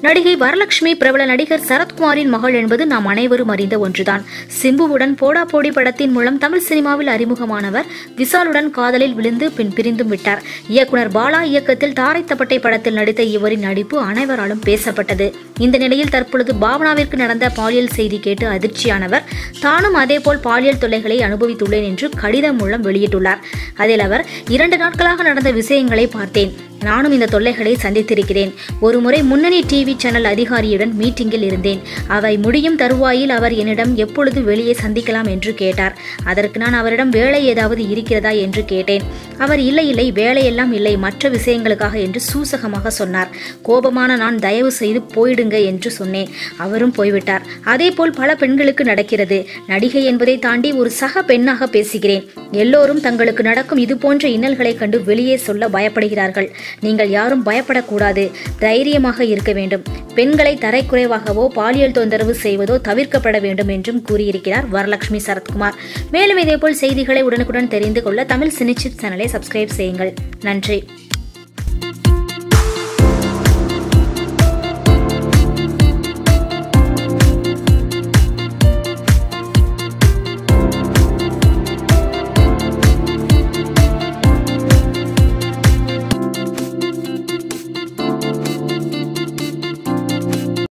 நடிகை வரலட்சுமி பிரபல நடிகர் சரத்குமாரின் மகள் என்பது நாம் அனைவரும் அறிந்த ஒன்றுதான் சிம்புவுடன் போடா போடி படத்தின் மூலம் தமிழ் சினிமாவில் அறிமுகமானவர் விசாலுடன் காதலில் விழுந்து பின் பிரிந்தும் விட்டார் இயக்குனர் பாலா இயக்கத்தில் தாரைத்தப்பட்டை படத்தில் நடித்த இவரின் நடிப்பு அனைவராலும் பேசப்பட்டது இந்த நிலையில் தற்பொழுது பாவனாவிற்கு நடந்த பாலியல் செய்தி கேட்டு அதிர்ச்சியானவர் தானும் அதேபோல் பாலியல் தொல்லைகளை அனுபவித்துள்ளேன் என்று கடிதம் மூலம் வெளியிட்டுள்ளார் அதில் அவர் இரண்டு நாட்களாக நடந்த விஷயங்களை பார்த்தேன் நானும் இந்த தொல்லைகளை சந்தித்திருக்கிறேன் ஒருமுறை முன்னணி டிவி சேனல் அதிகாரியுடன் மீட்டிங்கில் இருந்தேன் அவை முடியும் தருவாயில் அவர் என்னிடம் எப்பொழுது வெளியே சந்திக்கலாம் என்று கேட்டார் அதற்கு நான் அவரிடம் வேலை ஏதாவது இருக்கிறதா என்று கேட்டேன் அவர் இல்லை இல்லை வேலையெல்லாம் இல்லை மற்ற விஷயங்களுக்காக என்று சூசகமாக சொன்னார் கோபமான நான் தயவு செய்து போயிடுங்க என்று சொன்னேன் அவரும் போய்விட்டார் அதேபோல் பல பெண்களுக்கு நடக்கிறது நடிகை என்பதை தாண்டி ஒரு சக பெண்ணாக பேசுகிறேன் எல்லோரும் தங்களுக்கு நடக்கும் இது போன்ற இன்னல்களைக் கண்டு வெளியே சொல்ல பயப்படுகிறார்கள் நீங்கள் யாரும் பயப்படக்கூடாது தைரியமாக இருக்க வேண்டும் பெண்களை தரைக்குறைவாகவோ பாலியல் தொந்தரவு செய்வதோ தவிர்க்கப்பட வேண்டும் என்றும் கூறியிருக்கிறார் வரலட்சுமி சரத்குமார் மேலும் இதேபோல் செய்திகளை உடனுக்குடன் தெரிந்து கொள்ள தமிழ் சினிச்சிப் சேனலை சப்ஸ்கிரைப் செய்யுங்கள் நன்றி